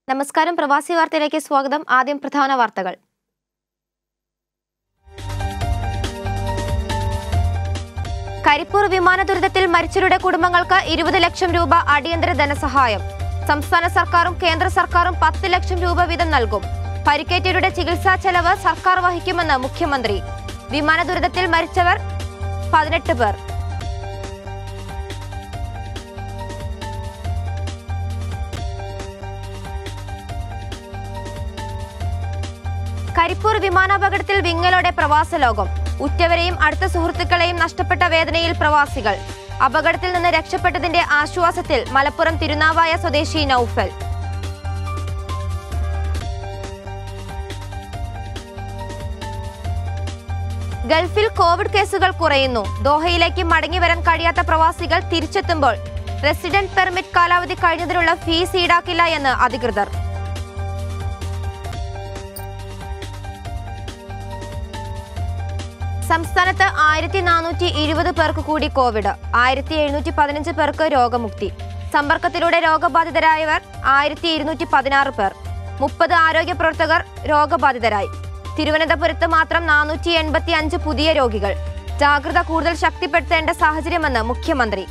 നമസ്കാരം പ്രവാസി വാർത്തയിലേക്ക് സ്വാഗതം ആദ്യം പ്രധാന വാർത്തകൾ കരിപ്പൂർ വിമാന ദുരിതത്തിൽ മരിച്ചവരുടെ കുടുംബങ്ങൾക്ക് ഇരുപത് ലക്ഷം രൂപ അടിയന്തര ധനസഹായം സംസ്ഥാന സർക്കാരും കേന്ദ്ര സർക്കാരും പത്ത് ലക്ഷം രൂപ വീതം നൽകും പരിക്കേറ്റവരുടെ ചികിത്സാ ചെലവ് സർക്കാർ വഹിക്കുമെന്ന് മുഖ്യമന്ത്രി വിമാന ദുരിതത്തിൽ മരിച്ചവർ പതിനെട്ട് പേർ കരിപ്പൂർ വിമാനാപകടത്തിൽ വിങ്ങലോടെ പ്രവാസ ലോകം ഉറ്റവരെയും അടുത്ത സുഹൃത്തുക്കളെയും നഷ്ടപ്പെട്ട വേദനയിൽ പ്രവാസികൾ അപകടത്തിൽ നിന്ന് രക്ഷപ്പെട്ടതിന്റെ ആശ്വാസത്തിൽ മലപ്പുറം തിരുനാവായ സ്വദേശി നൌഫൽ ഗൾഫിൽ കോവിഡ് കേസുകൾ കുറയുന്നു ദോഹയിലേക്ക് മടങ്ങി വരാൻ കഴിയാത്ത പ്രവാസികൾ തിരിച്ചെത്തുമ്പോൾ റെസിഡന്റ് പെർമിറ്റ് കാലാവധി കഴിഞ്ഞതിനുള്ള ഫീസ് ഈടാക്കില്ല എന്ന് അധികൃതർ സംസ്ഥാനത്ത് ആയിരത്തി നാനൂറ്റി ഇരുപത് പേർക്ക് കൂടി കോവിഡ് ആയിരത്തി എഴുന്നൂറ്റി പതിനഞ്ച് പേർക്ക് രോഗമുക്തി സമ്പർക്കത്തിലൂടെ രോഗബാധിതരായവർ ആയിരത്തി ഇരുന്നൂറ്റി പതിനാറ് പേർ മുപ്പത് ആരോഗ്യ പ്രവർത്തകർ രോഗബാധിതരായി തിരുവനന്തപുരത്ത് മാത്രം നാനൂറ്റി എൺപത്തി അഞ്ച് പുതിയ രോഗികൾ ജാഗ്രത കൂടുതൽ ശക്തിപ്പെടുത്തേണ്ട സാഹചര്യമെന്ന് മുഖ്യമന്ത്രി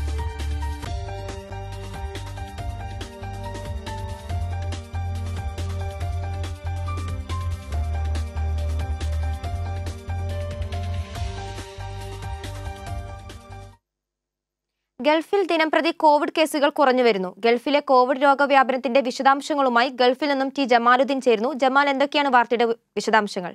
ഗൾഫിൽ ദിനംപ്രതി കോവിഡ് കേസുകൾ കുറഞ്ഞു വരുന്നു ഗൾഫിലെ കോവിഡ് രോഗവ്യാപനത്തിന്റെ വിശദാംശങ്ങളുമായി ഗൾഫിൽ നിന്നും ടി ജമാലുദ്ദീൻ ചേരുന്നു ജമാൽ എന്തൊക്കെയാണ് വാർത്തയുടെ വിശദാംശങ്ങൾ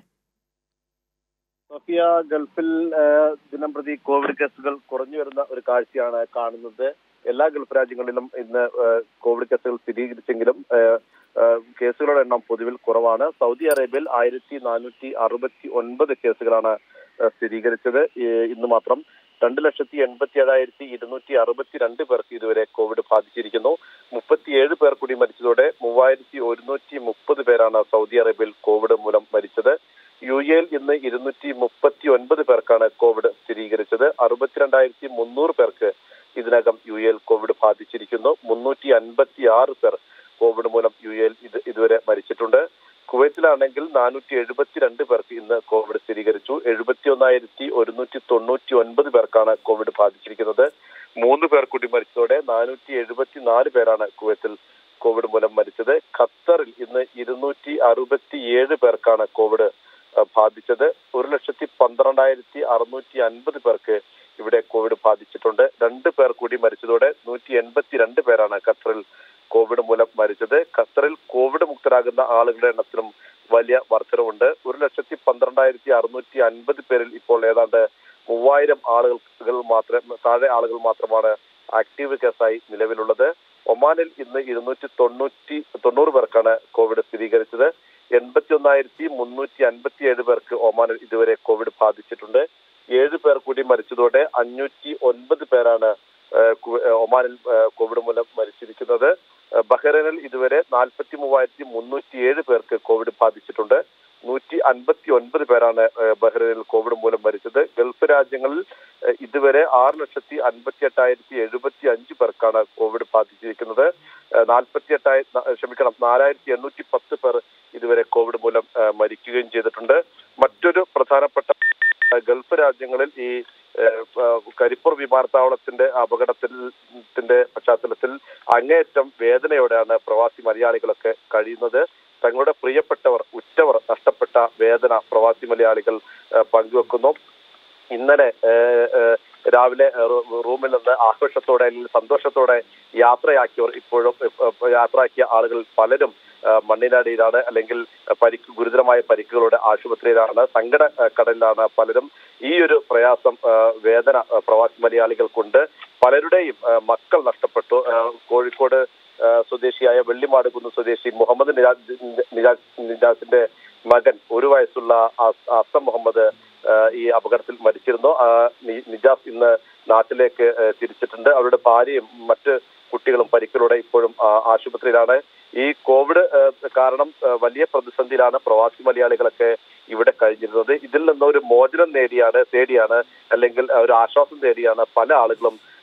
സഫിയ ഗൾഫിൽ ആ, ദിനം പ്രതി കോവിഡ് കേസുകൾ കുറഞ്ഞു വരുന്ന ഒരു കാഴ്ചയാണ് കാണുന്നത് എല്ലാ ഗൾഫ് രാജ്യങ്ങളിലും ഇന്ന് ആ, കോവിഡ് കേസുകൾ സ്ഥിരീകരിച്ചെങ്കിലും ആ, ആ, കേസുകളുടെ എണ്ണം പൊതുവിൽ കുറവാണ് സൗദി അറേബ്യയിൽ ആയിരത്തി നാനൂറ്റി അറുപത്തി ഒൻപത് കേസുകളാണ് ആ, സ്ഥിരീകരിച്ചത് ഈ, ഇന്ന് മാത്രം രണ്ട് ലക്ഷത്തി എൺപത്തി ഏഴായിരത്തി ഇരുന്നൂറ്റി അറുപത്തി രണ്ട് പേർക്ക് ഇതുവരെ കോവിഡ് ബാധിച്ചിരിക്കുന്നു മുപ്പത്തിയേഴ് പേർ കൂടി മരിച്ചതോടെ മൂവായിരത്തി ഒരുന്നൂറ്റി മുപ്പത് പേരാണ് സൗദി അറേബ്യയിൽ കോവിഡ് മൂലം മരിച്ചത് യു എയിൽ ഇന്ന് ഇരുന്നൂറ്റി മുപ്പത്തി ഒൻപത് പേർക്കാണ് കോവിഡ് സ്ഥിരീകരിച്ചത് അറുപത്തിരണ്ടായിരത്തി മുന്നൂറ് പേർക്ക് ഇതിനകം യു എയിൽ കോവിഡ് ബാധിച്ചിരിക്കുന്നു മുന്നൂറ്റി അൻപത്തി ആറ് പേർ കോവിഡ് മൂലം യു എയിൽ ഇത് ഇതുവരെ മരിച്ചിട്ടുണ്ട് കുവൈറ്റിലാണെങ്കിൽ നാനൂറ്റി എഴുപത്തിരണ്ട് പേർക്ക് ഇന്ന് കോവിഡ് സ്ഥിരീകരിച്ചു എഴുപത്തി ഒന്നായിരത്തി ഒരുന്നൂറ്റി തൊണ്ണൂറ്റി ഒൻപത് പേർക്കാണ് കോവിഡ് ബാധിച്ചിരിക്കുന്നത് മൂന്ന് പേർ കൂടി മരിച്ചതോടെ നാനൂറ്റി എഴുപത്തിനാല് പേരാണ് കുവൈത്തിൽ കോവിഡ് മൂലം മരിച്ചത് ഖത്തറിൽ ഇന്ന് ഇരുന്നൂറ്റി അറുപത്തിയേഴ് പേർക്കാണ് കോവിഡ് അഹ് ബാധിച്ചത് ഒരു ലക്ഷത്തി പന്ത്രണ്ടായിരത്തി അറുന്നൂറ്റി അൻപത് പേർക്ക് ഇവിടെ കോവിഡ് ബാധിച്ചിട്ടുണ്ട് രണ്ട് പേർ കൂടി മരിച്ചതോടെ നൂറ്റി എൺപത്തിരണ്ട് പേരാണ് ഖത്തറിൽ കോവിഡ് മൂലം മരിച്ചത് ഖത്തറിൽ കോവിഡ് മുക്തരാകുന്ന ആളുകളുടെ എണ്ണത്തിലും വലിയ വർധനവുണ്ട് ഒരു ലക്ഷത്തി പന്ത്രണ്ടായിരത്തി അറുന്നൂറ്റി അൻപത് പേരിൽ ഇപ്പോൾ ഏതാണ്ട് മൂവായിരം ആളുകൾ മാത്രം താഴെ ആളുകൾ മാത്രമാണ് ആക്റ്റീവ് കേസായി നിലവിലുള്ളത് ഒമാനിൽ ഇന്ന് ഇരുന്നൂറ്റി തൊണ്ണൂറ്റി തൊണ്ണൂറ് പേർക്കാണ് കോവിഡ് സ്ഥിരീകരിച്ചത് എൺപത്തി ഒന്നായിരത്തി മുന്നൂറ്റി അൻപത്തി ഏഴ് പേർക്ക് ഒമാനിൽ ഇതുവരെ കോവിഡ് ബാധിച്ചിട്ടുണ്ട് ഏഴ് പേർ കൂടി മരിച്ചതോടെ അഞ്ഞൂറ്റി ഒൻപത് പേരാണ് ഏഹ്, കു- ഏഹ്, ഒമാനിൽ ഏഹ്, കോവിഡ് മൂലം മരിച്ചിരിക്കുന്നത് ഏഹ്, ബഹ്റൈനിൽ ഇതുവരെ നാൽപ്പത്തി മൂവായിരത്തി മുന്നൂറ്റി ഏഴ് പേർക്ക് കോവിഡ് ബാധിച്ചിട്ടുണ്ട് നൂറ്റി അൻപത്തി ഒൻപത് പേരാണ് ഏഹ്, ബഹ്റൈനിൽ കോവിഡ് മൂലം മരിച്ചത് ഗൾഫ് രാജ്യങ്ങളിൽ ഏഹ്, ഇതുവരെ ആറ് ലക്ഷത്തി അൻപത്തി എട്ടായിരത്തി എഴുപത്തി അഞ്ച് പേർക്കാണ് കോവിഡ് ബാധിച്ചിരിക്കുന്നത് നാൽപ്പത്തി എട്ടായി ക്ഷമിക്കണം നാലായിരത്തി എണ്ണൂറ്റി പത്ത് പേർ ഇതുവരെ കോവിഡ് മൂലം ഏഹ്, മരിക്കുകയും ചെയ്തിട്ടുണ്ട് മറ്റൊരു പ്രധാനപ്പെട്ട ഏഹ്, ഗൾഫ് രാജ്യങ്ങളിൽ ഈ ഏഹ്, ഏഹ്, കരിപ്പൂർ വിമാനത്താവളത്തിന്റെ അപകടത്തിന്റെ പശ്ചാത്തലത്തിൽ അങ്ങേയറ്റം വേദനയോടെയാണ് പ്രവാസി മലയാളികളൊക്കെ കഴിയുന്നത് തങ്ങളുടെ പ്രിയപ്പെട്ടവർ ഉറ്റവർ നഷ്ടപ്പെട്ട വേദന പ്രവാസി മലയാളികൾ ഏഹ്, പങ്കുവെക്കുന്നു ഇന്നലെ ഏഹ്, ഏഹ്, രാവിലെ റൂ- റൂമിൽ നിന്ന് ആഘോഷത്തോടെ അല്ലെങ്കിൽ സന്തോഷത്തോടെ യാത്രയാക്കിയവർ ഇപ്പോഴും ഏഹ്, യാത്രയാക്കിയ ആളുകൾ പലരും ഏഹ്, മണ്ണിനടിയിലാണ് അല്ലെങ്കിൽ പരിക്ക് ഗുരുതരമായ പരിക്കുകളോടെ ആശുപത്രിയിലാണ് സങ്കട ഏഹ്, കടലിലാണ് പലരും ഈ ഒരു പ്രയാസം ഏഹ്, വേദന ഏഹ്, പ്രവാസി മലയാളികൾക്കുണ്ട് പലരുടെയും ഏഹ്, മക്കൾ നഷ്ടപ്പെട്ടു ഏഹ്, കോഴിക്കോട് ഏഹ്, സ്വദേശിയായ വെള്ളിമാടുകുന്ന് സ്വദേശി മുഹമ്മദ് നിജാസ് നിജാസ് നിജാസിന്റെ മകൻ ഒരു വയസ്സുള്ള അസ്- അസം മുഹമ്മദ് ഏഹ്, ഈ അപകടത്തിൽ മരിച്ചിരുന്നു ആ, നി- നിജാസ് ഇന്ന് നാട്ടിലേക്ക് ഏഹ്, തിരിച്ചിട്ടുണ്ട് അവരുടെ ഭാര്യയും മറ്റ് കുട്ടികളും പരിക്കിലൂടെ ഇപ്പോഴും ആ, ആശുപത്രിയിലാണ് ഈ കോവിഡ് ഏഹ്, കാരണം ഏഹ്, വലിയ പ്രതിസന്ധിയിലാണ് പ്രവാസി മലയാളികളൊക്കെ ഇവിടെ കഴിഞ്ഞിരുന്നത് ഇതിൽ നിന്ന് ഒരു മോചനം നേടിയാണ് തേടിയാണ് അല്ലെങ്കിൽ ഒരു ആശ്വാസം തേടിയാണ് പല ആളുകളും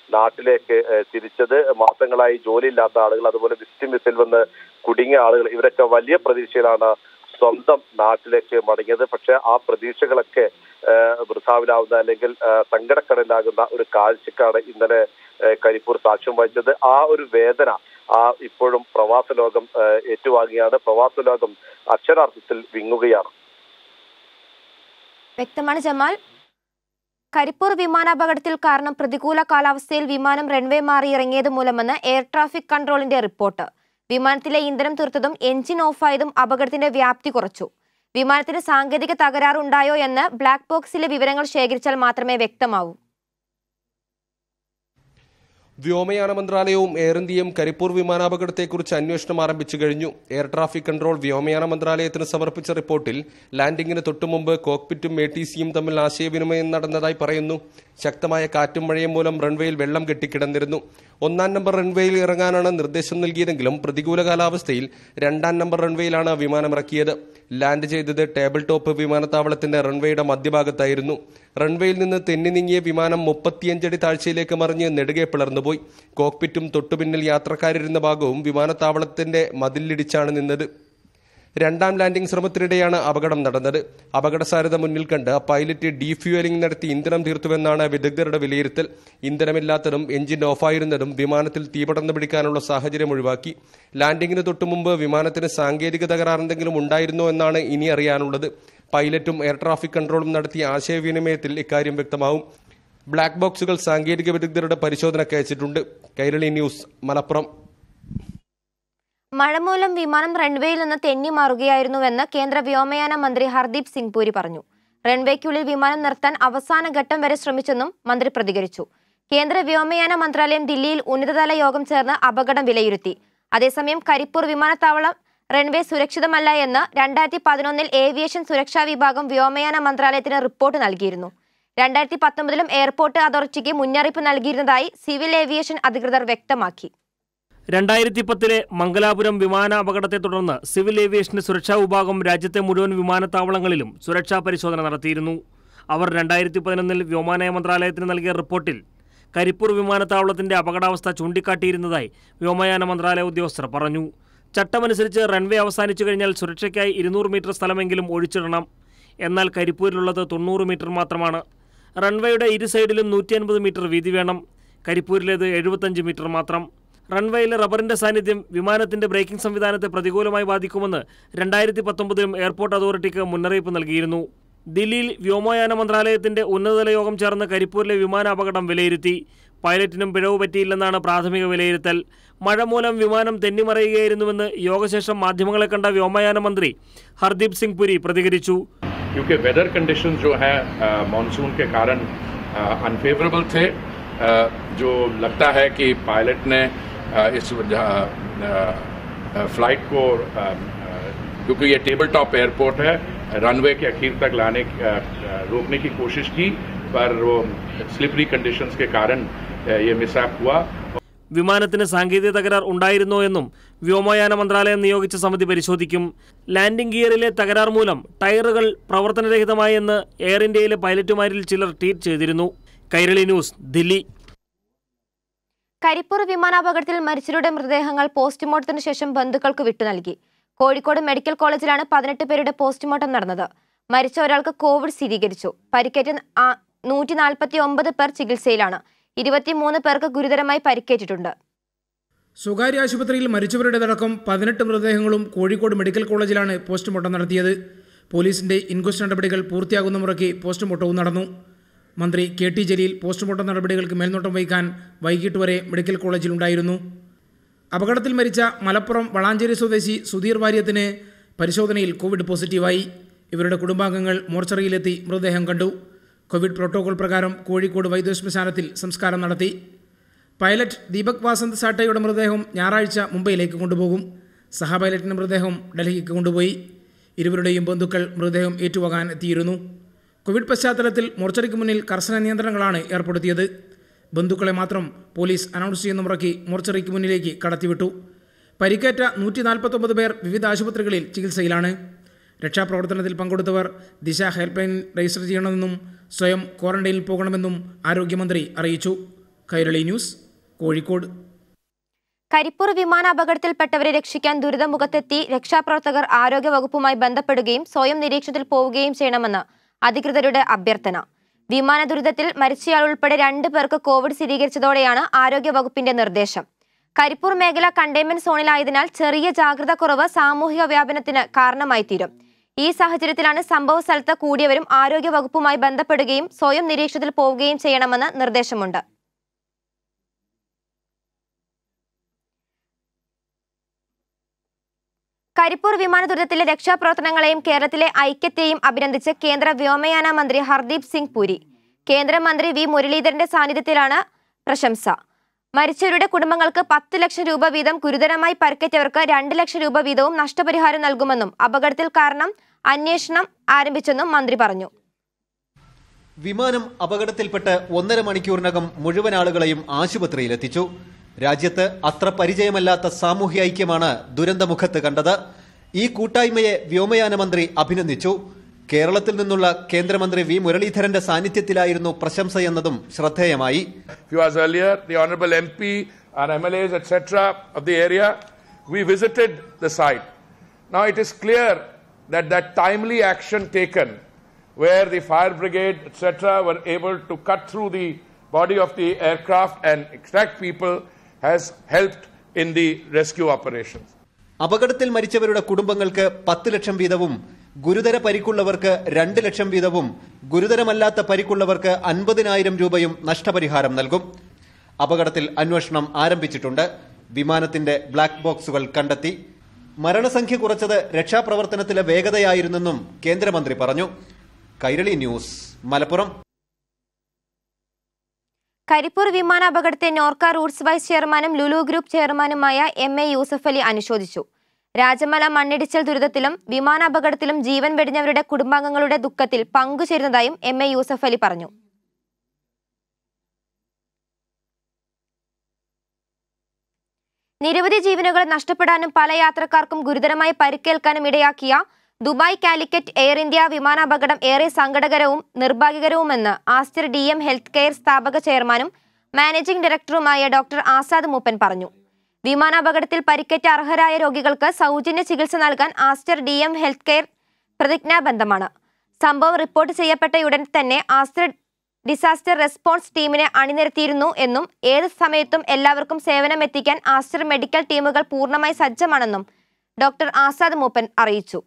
നാട്ടിലേക്ക് ഏഹ്, തിരിച്ചത് മാസങ്ങളായി ജോലിയില്ലാത്ത ആളുകൾ അതുപോലെ വിസിറ്റിംഗ് വിസിൽ വന്ന് കുടുങ്ങിയ ആളുകൾ ഇവരൊക്കെ വലിയ പ്രതീക്ഷയിലാണ് സ്വന്തം നാട്ടിലേക്ക് മടങ്ങിയത് പക്ഷെ ആ പ്രതീക്ഷകളൊക്കെ ഏഹ്, വൃഥാവിലാവുന്ന അല്ലെങ്കിൽ ഏഹ്, സങ്കടക്കടലാകുന്ന ഒരു കാഴ്ചക്കാണ് ഇന്നലെ ഏഹ്, കരിപ്പൂർ സാക്ഷ്യം വഹിച്ചത് ആ ഒരു വേദന ആ ഇപ്പോഴും പ്രവാസ ലോകം ഏഹ്, ഏറ്റുവാങ്ങിയാണ് പ്രവാസ ലോകം അക്ഷരാർത്ഥത്തിൽ വിങ്ങുകയാണ് വ്യക്തമാണ് ജമാൽ കരിപ്പൂർ വിമാനാപകടത്തിൽ കാരണം പ്രതികൂല കാലാവസ്ഥയിൽ വിമാനം റൺവേ മാറി ഇറങ്ങിയത് മൂലമെന്ന് എയർ ട്രാഫിക് കൺട്രോളിന്റെ റിപ്പോർട്ട് വിമാനത്തിലെ ഇന്ധനം തീർത്തതും എഞ്ചിൻ ഓഫായതും അപകടത്തിന്റെ വ്യാപ്തി കുറച്ചു വിമാനത്തിന് സാങ്കേതിക തകരാറുണ്ടായോ എന്ന് ബ്ലാക്ക് ബോക്സിലെ വിവരങ്ങൾ ശേഖരിച്ചാൽ മാത്രമേ വ്യക്തമാവൂ വ്യോമയാന മന്ത്രാലയവും എയർ ഇന്ത്യയും കരിപ്പൂർ വിമാനാപകടത്തെക്കുറിച്ച് അന്വേഷണം ആരംഭിച്ചു കഴിഞ്ഞു എയർ ട്രാഫിക് കൺട്രോൾ വ്യോമയാന മന്ത്രാലയത്തിന് സമർപ്പിച്ച റിപ്പോർട്ടിൽ ലാൻഡിംഗിന് തൊട്ടുമുമ്പ് കോക്പിറ്റും എ ടി സിയും തമ്മിൽ ആശയവിനിമയം നടന്നതായി പറയുന്നു ശക്തമായ കാറ്റും മഴയും മൂലം റൺവേയിൽ വെള്ളം കെട്ടിക്കിടന്നിരുന്നു ഒന്നാം നമ്പർ റൺവേയിൽ ഇറങ്ങാനാണ് നിർദ്ദേശം നൽകിയതെങ്കിലും പ്രതികൂല കാലാവസ്ഥയിൽ രണ്ടാം നമ്പർ റൺവേയിലാണ് വിമാനം ഇറക്കിയത് ലാൻഡ് ചെയ്തത് ടേബിൾ ടോപ്പ് വിമാനത്താവളത്തിന്റെ റൺവേയുടെ മധ്യഭാഗത്തായിരുന്നു റൺവേയിൽ നിന്ന് തെന്നി നീങ്ങിയ വിമാനം മുപ്പത്തിയഞ്ചടി താഴ്ചയിലേക്ക് മറിഞ്ഞ് നെടുകെ പിളർന്നുപോയി കോക്പിറ്റും തൊട്ടുപിന്നിൽ യാത്രക്കാരിരുന്ന ഭാഗവും വിമാനത്താവളത്തിന്റെ മതിലിടിച്ചാണ് നിന്നത് രണ്ടാം ലാൻഡിംഗ് ശ്രമത്തിനിടെയാണ് അപകടം നടന്നത് അപകട സാധ്യത മുന്നിൽ കണ്ട് പൈലറ്റ് ഡീഫ്യൂവലിംഗ് നടത്തി ഇന്ധനം തീർത്തുവെന്നാണ് വിദഗ്ധരുടെ വിലയിരുത്തൽ ഇന്ധനമില്ലാത്തതും എഞ്ചിൻ ഓഫായിരുന്നതും വിമാനത്തിൽ തീപടർന്നു പിടിക്കാനുള്ള സാഹചര്യം ഒഴിവാക്കി ലാൻഡിംഗിന് തൊട്ടുമുമ്പ് വിമാനത്തിന് സാങ്കേതിക തകരാറെന്തെങ്കിലും ഉണ്ടായിരുന്നോ എന്നാണ് ഇനി അറിയാനുള്ളത് പൈലറ്റും എയർ ട്രാഫിക് കൺട്രോളും നടത്തിയ ആശയവിനിമയത്തിൽ ഇക്കാര്യം വ്യക്തമാവും ബ്ലാക്ക് ബോക്സുകൾ സാങ്കേതിക വിദഗ്ധരുടെ പരിശോധനയ്ക്ക് അയച്ചിട്ടുണ്ട് കൈരളി ന്യൂസ് മലപ്പുറം മഴ മൂലം വിമാനം റൺവേയിൽ നിന്ന് തെന്നി മാറുകയായിരുന്നുവെന്ന് കേന്ദ്ര വ്യോമയാന മന്ത്രി ഹർദീപ് സിംഗ് പുരി പറഞ്ഞു റൺവേക്കുള്ളിൽ വിമാനം നിർത്താൻ അവസാന ഘട്ടം വരെ ശ്രമിച്ചെന്നും മന്ത്രി പ്രതികരിച്ചു കേന്ദ്ര വ്യോമയാന മന്ത്രാലയം ദില്ലിയിൽ ഉന്നതതല യോഗം ചേർന്ന് അപകടം വിലയിരുത്തി അതേസമയം കരിപ്പൂർ വിമാനത്താവളം റൺവേ സുരക്ഷിതമല്ല എന്ന് രണ്ടായിരത്തി പതിനൊന്നിൽ ഏവിയേഷൻ സുരക്ഷാ വിഭാഗം വ്യോമയാന മന്ത്രാലയത്തിന് റിപ്പോർട്ട് നൽകിയിരുന്നു രണ്ടായിരത്തി പത്തൊമ്പതിലും എയർപോർട്ട് അതോറിറ്റിക്ക് മുന്നറിയിപ്പ് നൽകിയിരുന്നതായി സിവിൽ ഏവിയേഷൻ അധികൃതർ വ്യക്തമാക്കി രണ്ടായിരത്തി പത്തിലെ മംഗലാപുരം വിമാന അപകടത്തെ തുടർന്ന് സിവിൽ ഏവിയേഷന്റെ സുരക്ഷാ വിഭാഗം രാജ്യത്തെ മുഴുവൻ വിമാനത്താവളങ്ങളിലും സുരക്ഷാ പരിശോധന നടത്തിയിരുന്നു അവർ രണ്ടായിരത്തി പതിനൊന്നിൽ വ്യോമയാന മന്ത്രാലയത്തിന് നൽകിയ റിപ്പോർട്ടിൽ കരിപ്പൂർ വിമാനത്താവളത്തിന്റെ അപകടാവസ്ഥ ചൂണ്ടിക്കാട്ടിയിരുന്നതായി വ്യോമയാന മന്ത്രാലയ ഉദ്യോഗസ്ഥർ പറഞ്ഞു ചട്ടമനുസരിച്ച് റൺവേ അവസാനിച്ചു കഴിഞ്ഞാൽ സുരക്ഷയ്ക്കായി ഇരുന്നൂറ് മീറ്റർ സ്ഥലമെങ്കിലും ഒഴിച്ചിടണം എന്നാൽ കരിപ്പൂരിലുള്ളത് തൊണ്ണൂറ് മീറ്റർ മാത്രമാണ് റൺവേയുടെ ഇരു സൈഡിലും നൂറ്റി അൻപത് മീറ്റർ വീതി വേണം കരിപ്പൂരിലേത് എഴുപത്തഞ്ച് മീറ്റർ മാത്രം റൺവേയിൽ റബ്ബറിന്റെ സാന്നിധ്യം വിമാനത്തിന്റെ ബ്രേക്കിംഗ് സംവിധാനത്തെ പ്രതികൂലമായി ബാധിക്കുമെന്ന് രണ്ടായിരത്തി പത്തൊമ്പതിലും എയർപോർട്ട് അതോറിറ്റിക്ക് മുന്നറിയിപ്പ് നൽകിയിരുന്നു ദില്ലിയിൽ വ്യോമയാന മന്ത്രാലയത്തിന്റെ ഉന്നതതല യോഗം ചേർന്ന് കരിപ്പൂരിലെ വിമാന അപകടം വിലയിരുത്തി പൈലറ്റിനും പിഴവ് പറ്റിയില്ലെന്നാണ് പ്രാഥമിക വിലയിരുത്തൽ മഴ മൂലം വിമാനം തെന്നിമറയുകയായിരുന്നുവെന്ന് യോഗശേഷം മാധ്യമങ്ങളെ കണ്ട വ്യോമയാന മന്ത്രി ഹർദീപ് സിംഗ് പുരി പ്രതികരിച്ചു क्योंकि वेदर कंडीशन जो है मानसून के कारण अनफेवरेबल थे अ, जो लगता है कि पायलट ने अ, इस फ्लाइट को अ, अ, क्योंकि ये टेबल टॉप एयरपोर्ट है रनवे के अखीर तक लाने की- अ, अ, रोकने की कोशिश की पर वो स्लिपरी कंडीशंस के कारण अ, ये मिसअप हुआ വിമാനത്തിന് സാങ്കേതിക തകരാർ ഉണ്ടായിരുന്നോ എന്നും വ്യോമയാന മന്ത്രാലയം നിയോഗിച്ച സമിതി പരിശോധിക്കും ലാൻഡിംഗ് ഗിയറിലെ തകരാർ മൂലം ടയറുകൾ പ്രവർത്തനരഹിതമായെന്ന് എയർ ഇന്ത്യയിലെ പൈലറ്റുമാരിൽ ചിലർ ട്വീറ്റ് ചെയ്തിരുന്നു കൈരളി ന്യൂസ് ദില്ലി കരിപ്പൂർ വിമാനാപകടത്തിൽ മരിച്ചവരുടെ മൃതദേഹങ്ങൾ പോസ്റ്റ്മോർട്ടത്തിന് ശേഷം ബന്ധുക്കൾക്ക് വിട്ടു നൽകി കോഴിക്കോട് മെഡിക്കൽ കോളേജിലാണ് പതിനെട്ട് പേരുടെ പോസ്റ്റ്മോർട്ടം നടന്നത് മരിച്ച ഒരാൾക്ക് കോവിഡ് സ്ഥിരീകരിച്ചു പരിക്കേറ്റ നൂറ്റി നാൽപ്പത്തി ഒമ്പത് പേർ ചികിത്സയിലാണ് ഇരുപത്തിമൂന്ന് പേർക്ക് ഗുരുതരമായി പരിക്കേറ്റിട്ടുണ്ട് സ്വകാര്യ ആശുപത്രിയിൽ മരിച്ചവരുടേതടക്കം പതിനെട്ട് മൃതദേഹങ്ങളും കോഴിക്കോട് മെഡിക്കൽ കോളേജിലാണ് പോസ്റ്റ്മോർട്ടം നടത്തിയത് പോലീസിന്റെ ഇൻക്വസ്റ്റ് നടപടികൾ പൂർത്തിയാകുന്ന മുറയ്ക്ക് പോസ്റ്റ്മോർട്ടവും നടന്നു മന്ത്രി കെ ടി ജലീൽ പോസ്റ്റ്മോർട്ടം നടപടികൾക്ക് മേൽനോട്ടം വഹിക്കാൻ വൈകിട്ട് വരെ മെഡിക്കൽ കോളേജിലുണ്ടായിരുന്നു അപകടത്തിൽ മരിച്ച മലപ്പുറം വളാഞ്ചേരി സ്വദേശി സുധീർ വാര്യത്തിന് പരിശോധനയിൽ കോവിഡ് പോസിറ്റീവായി ഇവരുടെ കുടുംബാംഗങ്ങൾ മോർച്ചറിയിലെത്തി മൃതദേഹം കണ്ടു കോവിഡ് പ്രോട്ടോകോൾ പ്രകാരം കോഴിക്കോട് വൈദ്യശ്മശാനത്തിൽ സംസ്കാരം നടത്തി പൈലറ്റ് ദീപക് വാസന്ത് സാട്ടയുടെ മൃതദേഹം ഞായറാഴ്ച മുംബൈയിലേക്ക് കൊണ്ടുപോകും സഹ പൈലറ്റിൻ്റെ മൃതദേഹം ഡൽഹിക്ക് കൊണ്ടുപോയി ഇരുവരുടെയും ബന്ധുക്കൾ മൃതദേഹം ഏറ്റുവാങ്ങാൻ എത്തിയിരുന്നു കോവിഡ് പശ്ചാത്തലത്തിൽ മോർച്ചറിക്ക് മുന്നിൽ കർശന നിയന്ത്രണങ്ങളാണ് ഏർപ്പെടുത്തിയത് ബന്ധുക്കളെ മാത്രം പോലീസ് അനൗൺസ് ചെയ്യുന്ന മുറയ്ക്ക് മോർച്ചറിക്ക് മുന്നിലേക്ക് കടത്തിവിട്ടു പരിക്കേറ്റ നൂറ്റി നാൽപ്പത്തൊമ്പത് പേർ വിവിധ ആശുപത്രികളിൽ ചികിത്സയിലാണ് രക്ഷാപ്രവർത്തനത്തിൽ പങ്കെടുത്തവർ ദിശ ഹെൽപ്പ് ലൈൻ രജിസ്റ്റർ ചെയ്യണമെന്നും സ്വയം ക്വാറന്റൈനിൽ പോകണമെന്നും ആരോഗ്യമന്ത്രി അറിയിച്ചു കൈരളി ന്യൂസ് കോഴിക്കോട് കരിപ്പൂർ വിമാനാപകടത്തിൽപ്പെട്ടവരെ രക്ഷിക്കാൻ ദുരിതമുഖത്തെത്തി രക്ഷാപ്രവർത്തകർ ആരോഗ്യവകുപ്പുമായി ബന്ധപ്പെടുകയും സ്വയം നിരീക്ഷണത്തിൽ പോവുകയും ചെയ്യണമെന്ന് അധികൃതരുടെ അഭ്യർത്ഥന വിമാന ദുരിതത്തിൽ മരിച്ചയാൾ ഉൾപ്പെടെ രണ്ട് പേർക്ക് കോവിഡ് സ്ഥിരീകരിച്ചതോടെയാണ് ആരോഗ്യവകുപ്പിന്റെ നിർദ്ദേശം കരിപ്പൂർ മേഖല കണ്ടെയ്ൻമെന്റ് സോണിലായതിനാൽ ചെറിയ ജാഗ്രത കുറവ് സാമൂഹിക വ്യാപനത്തിന് കാരണമായി തീരും ഈ സാഹചര്യത്തിലാണ് സംഭവ സ്ഥലത്ത് കൂടിയവരും ആരോഗ്യവകുപ്പുമായി ബന്ധപ്പെടുകയും സ്വയം നിരീക്ഷണത്തിൽ പോവുകയും ചെയ്യണമെന്ന് നിർദ്ദേശമുണ്ട് കരിപ്പൂർ വിമാന ദുരിതത്തിലെ രക്ഷാപ്രവർത്തനങ്ങളെയും കേരളത്തിലെ ഐക്യത്തെയും അഭിനന്ദിച്ച് കേന്ദ്ര വ്യോമയാന മന്ത്രി ഹർദീപ് സിംഗ് പുരി കേന്ദ്രമന്ത്രി വി മുരളീധരന്റെ സാന്നിധ്യത്തിലാണ് പ്രശംസ മരിച്ചവരുടെ കുടുംബങ്ങൾക്ക് പത്ത് ലക്ഷം രൂപ വീതം ഗുരുതരമായി പരിക്കേറ്റവർക്ക് രണ്ട് ലക്ഷം രൂപ വീതവും നഷ്ടപരിഹാരം നൽകുമെന്നും അപകടത്തിൽ കാരണം അന്വേഷണം ആരംഭിച്ചെന്നും മന്ത്രി പറഞ്ഞു വിമാനം അപകടത്തിൽപ്പെട്ട് ഒന്നര മണിക്കൂറിനകം മുഴുവൻ ആളുകളെയും ആശുപത്രിയിലെത്തിച്ചു രാജ്യത്ത് അത്ര പരിചയമല്ലാത്ത സാമൂഹ്യ ഐക്യമാണ് ദുരന്തമുഖത്ത് കണ്ടത് ഈ കൂട്ടായ്മയെ വ്യോമയാന മന്ത്രി അഭിനന്ദിച്ചു കേരളത്തിൽ നിന്നുള്ള കേന്ദ്രമന്ത്രി വി മുരളീധരന്റെ സാന്നിധ്യത്തിലായിരുന്നു പ്രശംസയെന്നതും ശ്രദ്ധേയമായി few hours earlier, the Honorable MP, our MLAs, etc., of the area, we visited the site. Now it is clear that that timely action taken, where the fire brigade, etc., were able to cut through the body of the aircraft and extract people, has helped in the rescue operations. അപകടത്തിൽ മരിച്ചവരുടെ കുടുംബങ്ങൾക്ക് പത്ത് ലക്ഷം വീതവും ഗുരുതര പരിക്കുള്ളവർക്ക് രണ്ട് ലക്ഷം വീതവും ഗുരുതരമല്ലാത്ത പരിക്കുള്ളവർക്ക് അൻപതിനായിരം രൂപയും നഷ്ടപരിഹാരം നൽകും അപകടത്തിൽ അന്വേഷണം ആരംഭിച്ചിട്ടുണ്ട് വിമാനത്തിന്റെ ബ്ലാക്ക് ബോക്സുകൾ കണ്ടെത്തി മരണസംഖ്യ കുറച്ചത് രക്ഷാപ്രവർത്തനത്തിലെ വേഗതയായിരുന്നെന്നും കേന്ദ്രമന്ത്രി പറഞ്ഞു കൈരളി ന്യൂസ് മലപ്പുറം കരിപ്പൂർ വിമാനാപകടത്തെ നോർക്ക റൂട്ട്സ് വൈസ് ചെയർമാനും ലുലു ഗ്രൂപ്പ് ചെയർമാനുമായ എം എ യൂസഫ് അലി അനുശോചിച്ചു രാജമല മണ്ണിടിച്ചൽ ദുരിതത്തിലും വിമാനാപകടത്തിലും ജീവൻ വെടിഞ്ഞവരുടെ കുടുംബാംഗങ്ങളുടെ ദുഃഖത്തിൽ പങ്കുചേരുന്നതായും എം എ യൂസഫ് അലി പറഞ്ഞു നിരവധി ജീവനുകൾ നഷ്ടപ്പെടാനും പല യാത്രക്കാർക്കും ഗുരുതരമായി പരിക്കേൽക്കാനും ഇടയാക്കിയ ദുബായ് കാലിക്കറ്റ് എയർ ഇന്ത്യ വിമാനാപകടം ഏറെ സങ്കടകരവും നിർഭാഗ്യകരവുമെന്ന് Aster D M health care സ്ഥാപക ചെയർമാനും മാനേജിംഗ് ഡയറക്ടറുമായ ഡോക്ടർ ആസാദ് മൂപ്പൻ പറഞ്ഞു വിമാനാപകടത്തിൽ പരിക്കേറ്റ അർഹരായ രോഗികൾക്ക് സൗജന്യ ചികിത്സ നൽകാൻ Aster D M health care പ്രതിജ്ഞാബദ്ധമാണ് സംഭവം റിപ്പോർട്ട് ചെയ്യപ്പെട്ടയുടൻ തന്നെ ആസ്റ്റർ ഡിസാസ്റ്റർ റെസ്പോൺസ് ടീമിനെ അണിനിരത്തിയിരുന്നു എന്നും ഏത് സമയത്തും എല്ലാവർക്കും സേവനം എത്തിക്കാൻ ആസ്റ്റർ മെഡിക്കൽ ടീമുകൾ പൂർണ്ണമായി സജ്ജമാണെന്നും ഡോക്ടർ ആസാദ് മൂപ്പൻ അറിയിച്ചു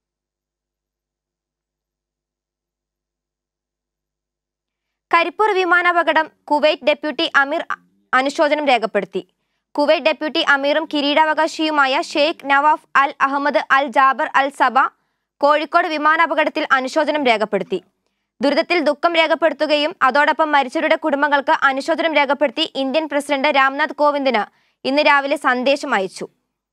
കരിപ്പൂർ വിമാനാപകടം കുവൈറ്റ് ഡെപ്യൂട്ടി അമീർ അനുശോചനം രേഖപ്പെടുത്തി കുവൈറ്റ് ഡെപ്യൂട്ടി അമീറും കിരീടാവകാശിയുമായ Sheikh Nawaf Al Ahmad Al Jaber Al Sabah Kozhikode വിമാനാപകടത്തിൽ അനുശോചനം രേഖപ്പെടുത്തി ദുരിതത്തിൽ ദുഃഖം രേഖപ്പെടുത്തുകയും അതോടൊപ്പം മരിച്ചവരുടെ കുടുംബങ്ങൾക്ക് അനുശോചനം രേഖപ്പെടുത്തി ഇന്ത്യൻ പ്രസിഡന്റ് രാംനാഥ് കോവിന്ദിന് ഇന്ന് രാവിലെ സന്ദേശം അയച്ചു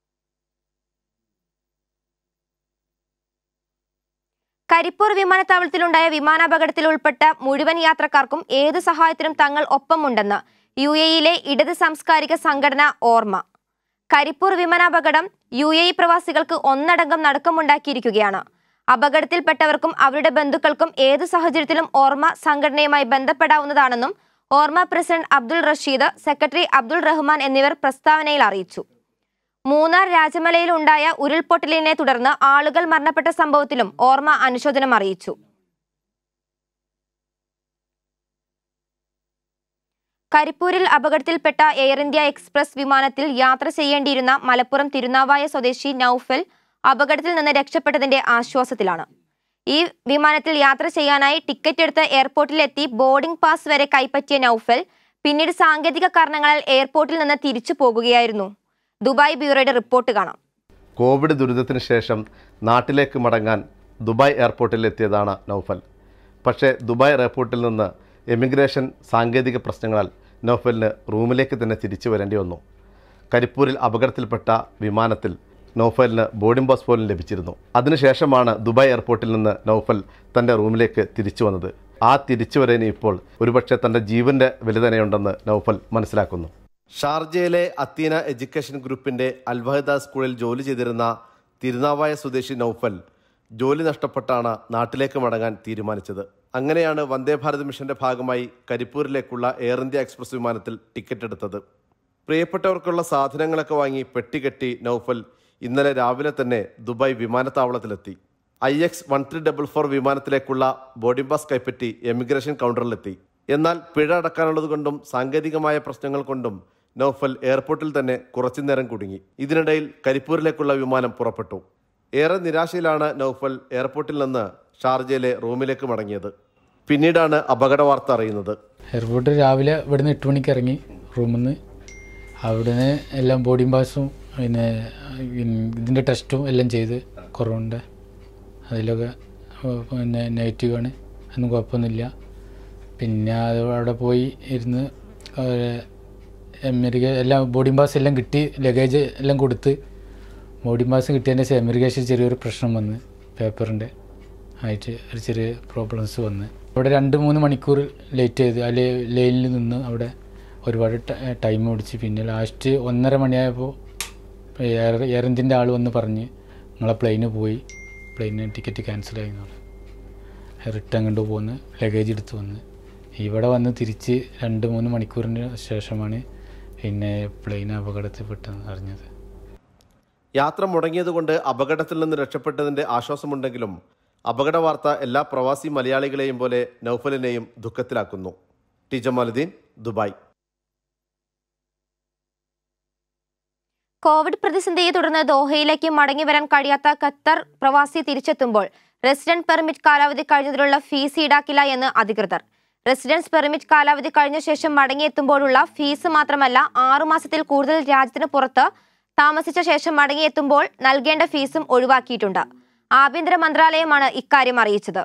കരിപ്പൂർ വിമാനത്താവളത്തിലുണ്ടായ വിമാനാപകടത്തിൽ ഉൾപ്പെട്ട മുഴുവൻ യാത്രക്കാർക്കും ഏതു സഹായത്തിനും തങ്ങൾ ഒപ്പമുണ്ടെന്ന് യു എയിലെ ഇടത് സാംസ്കാരിക സംഘടന ഓർമ്മ കരിപ്പൂർ വിമാനാപകടം യു എ ഇ പ്രവാസികൾക്ക് ഒന്നടങ്കം നടുക്കമുണ്ടാക്കിയിരിക്കുകയാണ് അപകടത്തിൽപ്പെട്ടവർക്കും അവരുടെ ബന്ധുക്കൾക്കും ഏതു സാഹചര്യത്തിലും ഓർമ്മ സംഘടനയുമായി ബന്ധപ്പെടാവുന്നതാണെന്നും ഓർമ്മ പ്രസിഡന്റ് അബ്ദുൾ റഷീദ് സെക്രട്ടറി അബ്ദുൾ റഹ്മാൻ എന്നിവർ പ്രസ്താവനയിൽ അറിയിച്ചു മൂന്നാർ രാജമലയിൽ ഉണ്ടായ ഉരുൾപൊട്ടലിനെ തുടർന്ന് ആളുകൾ മരണപ്പെട്ട സംഭവത്തിലും ഓർമ്മ അനുശോചനം അറിയിച്ചു കരിപ്പൂരിൽ അപകടത്തിൽപ്പെട്ട എയർ ഇന്ത്യ എക്സ്പ്രസ് വിമാനത്തിൽ യാത്ര ചെയ്യേണ്ടിയിരുന്ന മലപ്പുറം തിരുനാവായ സ്വദേശി നൌഫൽ അപകടത്തിൽ നിന്ന് രക്ഷപ്പെട്ടതിന്റെ ആശ്വാസത്തിലാണ് ഈ വിമാനത്തിൽ യാത്ര ചെയ്യാനായി ടിക്കറ്റ് എടുത്ത് എയർപോർട്ടിലെത്തി ബോർഡിംഗ് പാസ് വരെ കൈപ്പറ്റിയ നൌഫൽ പിന്നീട് സാങ്കേതിക കാരണങ്ങളാൽ എയർപോർട്ടിൽ നിന്ന് തിരിച്ചു പോകുകയായിരുന്നു ദുബായ് ബ്യൂറോയുടെ റിപ്പോർട്ട് കാണാം കോവിഡ് ദുരിതത്തിന് ശേഷം നാട്ടിലേക്ക് മടങ്ങാൻ ദുബായ് എയർപോർട്ടിൽ എത്തിയതാണ് നൗഫൽ പക്ഷേ ദുബായ് എയർപോർട്ടിൽ നിന്ന് എമിഗ്രേഷൻ സാങ്കേതിക പ്രശ്നങ്ങളാൽ നൗഫലിന് റൂമിലേക്ക് തന്നെ തിരിച്ചു വരേണ്ടി വന്നു കരിപ്പൂരിൽ അപകടത്തിൽപ്പെട്ട വിമാനത്തിൽ നൗഫലിന് ബോർഡിംഗ് പാസ് പോലും ലഭിച്ചിരുന്നു അതിനുശേഷമാണ് ദുബായ് എയർപോർട്ടിൽ നിന്ന് നൗഫൽ തൻ്റെ റൂമിലേക്ക് തിരിച്ചു വന്നത് ആ തിരിച്ചുവരവിന് ഇപ്പോൾ ഒരുപക്ഷെ തൻ്റെ ജീവൻ്റെ വില തന്നെയുണ്ടെന്ന് നൗഫൽ മനസ്സിലാക്കുന്നു ഷാർജയിലെ അത്തീന എഡ്യൂക്കേഷൻ ഗ്രൂപ്പിന്റെ അൽവഹദ സ്കൂളിൽ ജോലി ചെയ്തിരുന്ന തിരുനാവായ സ്വദേശി നൌഫൽ ജോലി നഷ്ടപ്പെട്ടാണ് നാട്ടിലേക്ക് മടങ്ങാൻ തീരുമാനിച്ചത് അങ്ങനെയാണ് വന്ദേ ഭാരത് മിഷന്റെ ഭാഗമായി കരിപ്പൂരിലേക്കുള്ള എയർ ഇന്ത്യ എക്സ്പ്രസ് വിമാനത്തിൽ ടിക്കറ്റ് എടുത്തത് പ്രിയപ്പെട്ടവർക്കുള്ള സാധനങ്ങളൊക്കെ വാങ്ങി പെട്ടികെട്ടി നൗഫൽ ഇന്നലെ രാവിലെ തന്നെ ദുബായ് വിമാനത്താവളത്തിലെത്തി I X one three double four വിമാനത്തിലേക്കുള്ള ബോർഡിംഗ് പാസ് കൈപ്പറ്റി എമിഗ്രേഷൻ കൗണ്ടറിലെത്തി എന്നാൽ പിഴ അടക്കാനുള്ളത് കൊണ്ടും സാങ്കേതികമായ പ്രശ്നങ്ങൾ കൊണ്ടും നൗഫൽ എയർപോർട്ടിൽ തന്നെ കുറച്ചുനേരം കുടുങ്ങി ഇതിനിടയിൽ കരിപ്പൂരിലേക്കുള്ള വിമാനം പുറപ്പെട്ടു ഏറെ നിരാശയിലാണ് നൗഫൽ എയർപോർട്ടിൽ നിന്ന് ഷാർജയിലെ റൂമിലേക്ക് മടങ്ങിയത് പിന്നീടാണ് അപകട വാർത്ത അറിയുന്നത് എയർപോർട്ടിൽ രാവിലെ ഇവിടുന്ന് എട്ട് മണിക്ക് ഇറങ്ങി റൂമിൽ നിന്ന് അവിടുന്ന് എല്ലാം ബോർഡിംഗ് പാസും പിന്നെ ഇതിൻ്റെ ടെസ്റ്റും എല്ലാം ചെയ്ത് കൊറോണൻ്റെ അതിലൊക്കെ പിന്നെ നെഗറ്റീവാണ് ഒന്നും കുഴപ്പമൊന്നുമില്ല പിന്നെ അത് അവിടെ പോയി ഇരുന്ന് അമേരിക്ക എല്ലാം ബോർഡിംഗ് പാസ് എല്ലാം കിട്ടി ലഗേജ് എല്ലാം കൊടുത്ത് ബോർഡിംഗ് പാസ് കിട്ടിയതിൻ്റെ ശേഷം അമേരിക്കേഷൻ ചെറിയൊരു പ്രശ്നം വന്ന് പേപ്പറിൻ്റെ ആയിട്ട് ഒരു ചെറിയ പ്രോബ്ലംസ് വന്ന് അവിടെ രണ്ട് മൂന്ന് മണിക്കൂർ ലേറ്റ് ചെയ്ത് ആ ലൈനിൽ നിന്ന് അവിടെ ഒരുപാട് ടൈം പിടിച്ച് പിന്നെ ലാസ്റ്റ് ഒന്നര മണിയായപ്പോൾ എയർ എയർ ഇന്ത്യൻ്റെ ആൾ വന്ന് പറഞ്ഞ് നിങ്ങളെ പ്ലെയിന് പോയി പ്ലെയിന് ടിക്കറ്റ് ക്യാൻസൽ ആയി എന്ന് പറഞ്ഞു റിട്ടേൺ കൊണ്ട് പോന്ന് ലഗേജ് എടുത്ത് വന്ന് ഇവിടെ വന്ന് തിരിച്ച് രണ്ട് മൂന്ന് മണിക്കൂറിന് ശേഷമാണ് പിന്നെ പ്ലെയിൻ അപകടത്തിൽപ്പെട്ടെന്ന് അറിഞ്ഞത് യാത്ര മുടങ്ങിയതുകൊണ്ട് അപകടത്തിൽ നിന്ന് രക്ഷപ്പെട്ടതിന്റെ ആശ്വാസമുണ്ടെങ്കിലും അപകട വാർത്ത എല്ലാ പ്രവാസി മലയാളികളെയും പോലെ നൌഫലിനെയും ദുഃഖത്തിലാക്കുന്നു ടി ജമാലുദ്ദീൻ ദുബായ് കോവിഡ് പ്രതിസന്ധിയെ തുടർന്ന് ദോഹയിലേക്ക് മടങ്ങിവരാൻ കഴിയാത്ത ഖത്തർ പ്രവാസി തിരിച്ചെത്തുമ്പോൾ റെസിഡന്റ് പെർമിറ്റ് കാലാവധി കഴിഞ്ഞതിലുള്ള ഫീസ് ഈടാക്കില്ല എന്ന് അധികൃതർ റെസിഡൻസ് പെർമിറ്റ് കാലാവധി കഴിഞ്ഞ ശേഷം മടങ്ങിയെത്തുമ്പോഴുള്ള ഫീസ് മാത്രമല്ല ആറുമാസത്തിൽ കൂടുതൽ രാജ്യത്തിന് പുറത്ത് താമസിച്ച ശേഷം മടങ്ങിയെത്തുമ്പോൾ നൽകേണ്ട ഫീസും ഒഴിവാക്കിയിട്ടുണ്ട് ആഭ്യന്തര മന്ത്രാലയമാണ് ഇക്കാര്യം അറിയിച്ചത്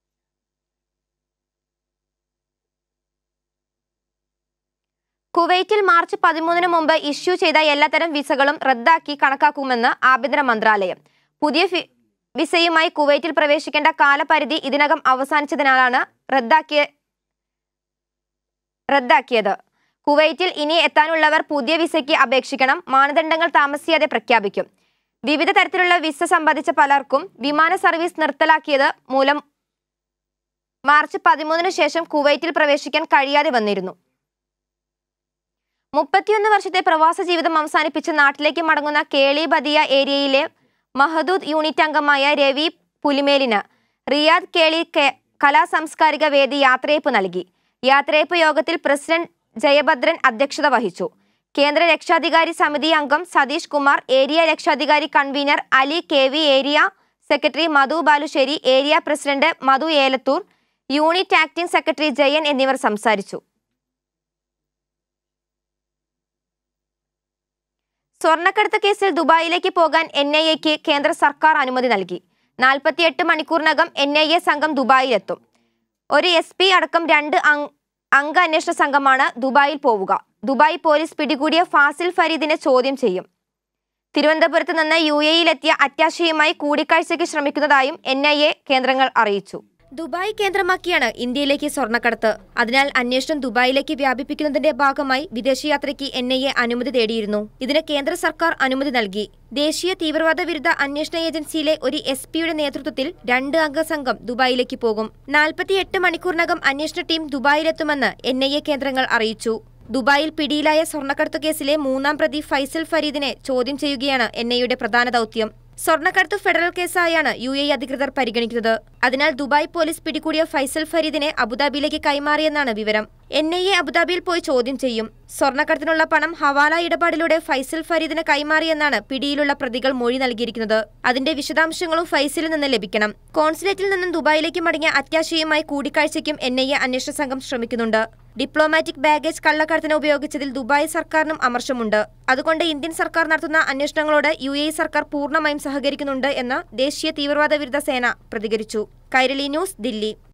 കുവൈറ്റിൽ മാർച്ച് പതിമൂന്നിന് മുമ്പ് ഇഷ്യൂ ചെയ്ത എല്ലാത്തരം വിസകളും റദ്ദാക്കി കണക്കാക്കുമെന്ന് ആഭ്യന്തര മന്ത്രാലയം പുതിയ ഫി- വിസയുമായി കുവൈറ്റിൽ പ്രവേശിക്കേണ്ട കാലപരിധി ഇതിനകം അവസാനിച്ചതിനാലാണ് റദ്ദാക്കിയ റദ്ദാക്കിയത് കുവൈറ്റിൽ ഇനി എത്താനുള്ളവർ പുതിയ വിസയ്ക്ക് അപേക്ഷിക്കണം മാനദണ്ഡങ്ങൾ താമസിയാതെ പ്രഖ്യാപിക്കും വിവിധ തരത്തിലുള്ള വിസ സംബന്ധിച്ച പലർക്കും വിമാന സർവീസ് നിർത്തലാക്കിയത് മൂലം മാർച്ച് പതിമൂന്നിന് ശേഷം കുവൈറ്റിൽ പ്രവേശിക്കാൻ കഴിയാതെ വന്നിരുന്നു മുപ്പത്തിയൊന്ന് വർഷത്തെ പ്രവാസ ജീവിതം അവസാനിപ്പിച്ച് നാട്ടിലേക്ക് മടങ്ങുന്ന കേളി ബദിയ ഏരിയയിലെ മഹദൂദ് യൂണിറ്റ് അംഗമായ രവി പുലിമേലിന് റിയാദ് കേളി കെ- കലാ സാംസ്കാരിക വേദി യാത്രയയപ്പ് നൽകി യാത്രയയപ്പ് യോഗത്തിൽ പ്രസിഡന്റ് ജയഭദ്രൻ അധ്യക്ഷത വഹിച്ചു കേന്ദ്ര രക്ഷാധികാരി സമിതി അംഗം സതീഷ് കുമാർ ഏരിയ രക്ഷാധികാരി convener Ali K V area secretary Madhu Balussery area president Madhu Elathur unit acting secretary Jayan എന്നിവർ സംസാരിച്ചു സ്വർണ്ണക്കടത്ത് കേസിൽ ദുബായിലേക്ക് പോകാൻ എൻ ഐ എക്ക് കേന്ദ്ര സർക്കാർ അനുമതി നൽകി നാൽപ്പത്തിയെട്ട് മണിക്കൂറിനകം എൻ ഐ എ സംഘം ദുബായിലെത്തും ഒരു എസ് പി അടക്കം രണ്ട് അംഗ അംഗ അന്വേഷണ സംഘമാണ് ദുബായിൽ പോവുക ദുബായ് പോലീസ് പിടികൂടിയ ഫാസിൽ ഫരീദിനെ ചോദ്യം ചെയ്യും തിരുവനന്തപുരത്ത് നിന്ന് യു എയിലെത്തിയ അറ്റാഷയുമായി കൂടിക്കാഴ്ചയ്ക്ക് ശ്രമിക്കുന്നതായും എൻ ഐ എ കേന്ദ്രങ്ങൾ അറിയിച്ചു ദുബായ് കേന്ദ്രമാക്കിയാണ് ഇന്ത്യയിലേക്ക് സ്വർണ്ണക്കടത്ത് അതിനാൽ അന്വേഷണം ദുബായിലേക്ക് വ്യാപിപ്പിക്കുന്നതിന്റെ ഭാഗമായി വിദേശയാത്രയ്ക്ക് എൻ ഐ എ അനുമതി തേടിയിരുന്നു ഇതിന് കേന്ദ്ര സർക്കാർ അനുമതി നൽകി ദേശീയ തീവ്രവാദ വിരുദ്ധ അന്വേഷണ ഏജൻസിയിലെ ഒരു എസ് പിയുടെ നേതൃത്വത്തിൽ രണ്ട് അംഗ സംഘം ദുബായിലേക്ക് പോകും നാൽപ്പത്തിയെട്ട് മണിക്കൂറിനകം അന്വേഷണ ടീം ദുബായിലെത്തുമെന്ന് എൻ ഐ എ കേന്ദ്രങ്ങൾ അറിയിച്ചു ദുബായിൽ പിടിയിലായ സ്വർണ്ണക്കടത്ത് കേസിലെ മൂന്നാം പ്രതി ഫൈസൽ ഫരീദിനെ ചോദ്യം ചെയ്യുകയാണ് എൻ ഐയുടെ പ്രധാന ദൗത്യം സ്വർണ്ണക്കടത്ത് ഫെഡറൽ കേസായാണ് യു എ അധികൃതർ പരിഗണിക്കുന്നത് അതിനാൽ ദുബായ് പോലീസ് പിടികൂടിയ ഫൈസൽ ഫരീദിനെ അബുദാബിയിലേക്ക് കൈമാറിയെന്നാണ് വിവരം എൻ ഐ എ അബുദാബിയിൽ പോയി ചോദ്യം ചെയ്യും സ്വർണ്ണക്കടത്തിനുള്ള പണം ഹവാല ഇടപാടിലൂടെ ഫൈസൽ ഫരീദിന് കൈമാറിയെന്നാണ് പിടിയിലുള്ള പ്രതികൾ മൊഴി നൽകിയിരിക്കുന്നത് അതിന്റെ വിശദാംശങ്ങളും ഫൈസലിൽ നിന്ന് ലഭിക്കണം കോൺസുലേറ്റിൽ നിന്നും ദുബായിലേക്ക് മടങ്ങിയ അത്യാശയുമായി കൂടിക്കാഴ്ചയ്ക്കും എൻ ഐ എ അന്വേഷണ സംഘം ശ്രമിക്കുന്നുണ്ട് ഡിപ്ലോമാറ്റിക് ബാഗേജ് കള്ളക്കടത്തിന് ഉപയോഗിച്ചതിൽ ദുബായ് സർക്കാരിനും അമർഷമുണ്ട് അതുകൊണ്ട് ഇന്ത്യൻ സർക്കാർ നടത്തുന്ന അന്വേഷണങ്ങളോട് യു എ സർക്കാർ പൂർണ്ണമായും സഹകരിക്കുന്നുണ്ട് എന്ന് ദേശീയ തീവ്രവാദ വിരുദ്ധ സേന പ്രതികരിച്ചു കൈരളി ന്യൂസ് ദില്ലി